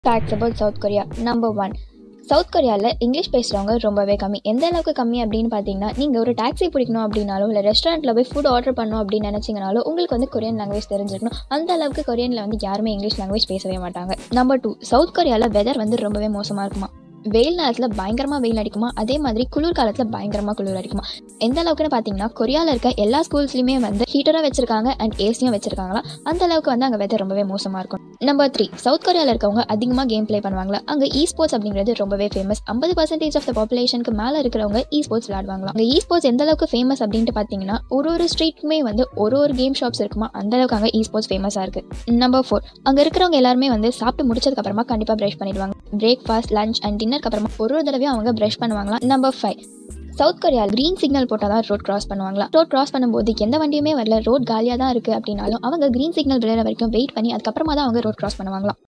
facts about South Korea number one South கொரியாவில் English பேசுகிறவங்க ரொம்பவே கம்மி எந்த அளவுக்கு கம்மி அப்படின்னு பார்த்தீங்கன்னா நீங்கள் ஒரு டாக்ஸி பிடிக்கணும் அப்படின்னாலும் இல்லை ரெஸ்டாரண்ட்டில் போய் ஃபுட் ஆர்டர் பண்ணணும் அப்படின்னு நினச்சிங்கனாலும் உங்களுக்கு வந்து கொரியன் லாங்குவேஜ் தெரிஞ்சிருக்கணும் அந்த அளவுக்கு கொரியனில் வந்து யாருமே இங்கிலீஷ் லாங்குவேஜ் பேசவே மாட்டாங்க நம்பர் டூ சவுத் கொரியாவில் வெதர் வந்து ரொம்பவே மோசமாக இருக்குமா வெயில் நேரத்தில் பயங்கரமாக வெயில் அடிக்குமா அதே மாதிரி குளிர் காலத்தில் பயங்கரமாக குளிர் அடிக்குமா எந்த அளவுக்குன்னு பார்த்தீங்கன்னா கொரியாவில் இருக்க எல்லா ஸ்கூல்ஸ்லையுமே வந்து ஹீட்டராக வச்சிருக்காங்க அண்ட் ஏசியும் வச்சிருக்காங்களா அந்த அளவுக்கு வந்து அங்கே வெதர் ரொம்பவே மோசமாக இருக்கும் நம்பர் த்ரீ சவுத் கொரியாவில் இருக்கவங்க அதிகமாக கேம் ப்ளே பண்ணுவாங்களா அங்கே இ ஸ்போர்ட்ஸ் அப்படிங்கிறது ரொம்பவே ஃபேமஸ் ஐம்பது பர்சன்டேஜ் ஆஃப் த பாப்புலேஷனுக்கு மேலே இருக்கிறவங்க இ ஸ்போர்ட்ஸ் விளாடுவாங்களா அங்கே இ ஸ்போர்ட்ஸ் எந்த அளவுக்கு ஃபேமஸ் அப்படின்ட்டு பார்த்தீங்கன்னா ஒரு ஒரு ஸ்ட்ரீட்டுமே வந்து ஒரு ஒரு கேம் ஷாப்ஸ் இருக்குமா அந்த அளவுக்கு அங்கே இ ஸ்போர்ட்ஸ் ஃபேமஸாக இருக்குது நம்பர் ஃபோர் அங்கே இருக்கிறவங்க எல்லாருமே வந்து சாப்பிட்டு முடிச்சதுக்கு அப்புறமா கண்டிப்பாக ப்ரஷ் பண்ணிடுவாங்க பிரேக்ஃபாஸ்ட் லஞ்ச் அண்ட் டின்னருக்கு அப்புறமா ஒரு ஒரு தடவையும் அவங்க ப்ரஷ் பண்ணுவாங்களா number five South Korea green signal போட்டால் தான் ரோட் கிராஸ் பண்ணுவாங்களா ரோட் கிராஸ் பண்ணும்போது எந்த வண்டியுமே வரல ரோட் காலியாக தான் இருக்குது அப்படின்னாலும் அவங்க க்ரீன் சிக்னல் விழுற வரைக்கும் வெயிட் பண்ணி அதுக்கப்புறமா தான் அவங்க ரோட் கிராஸ் பண்ணுவாங்களாம்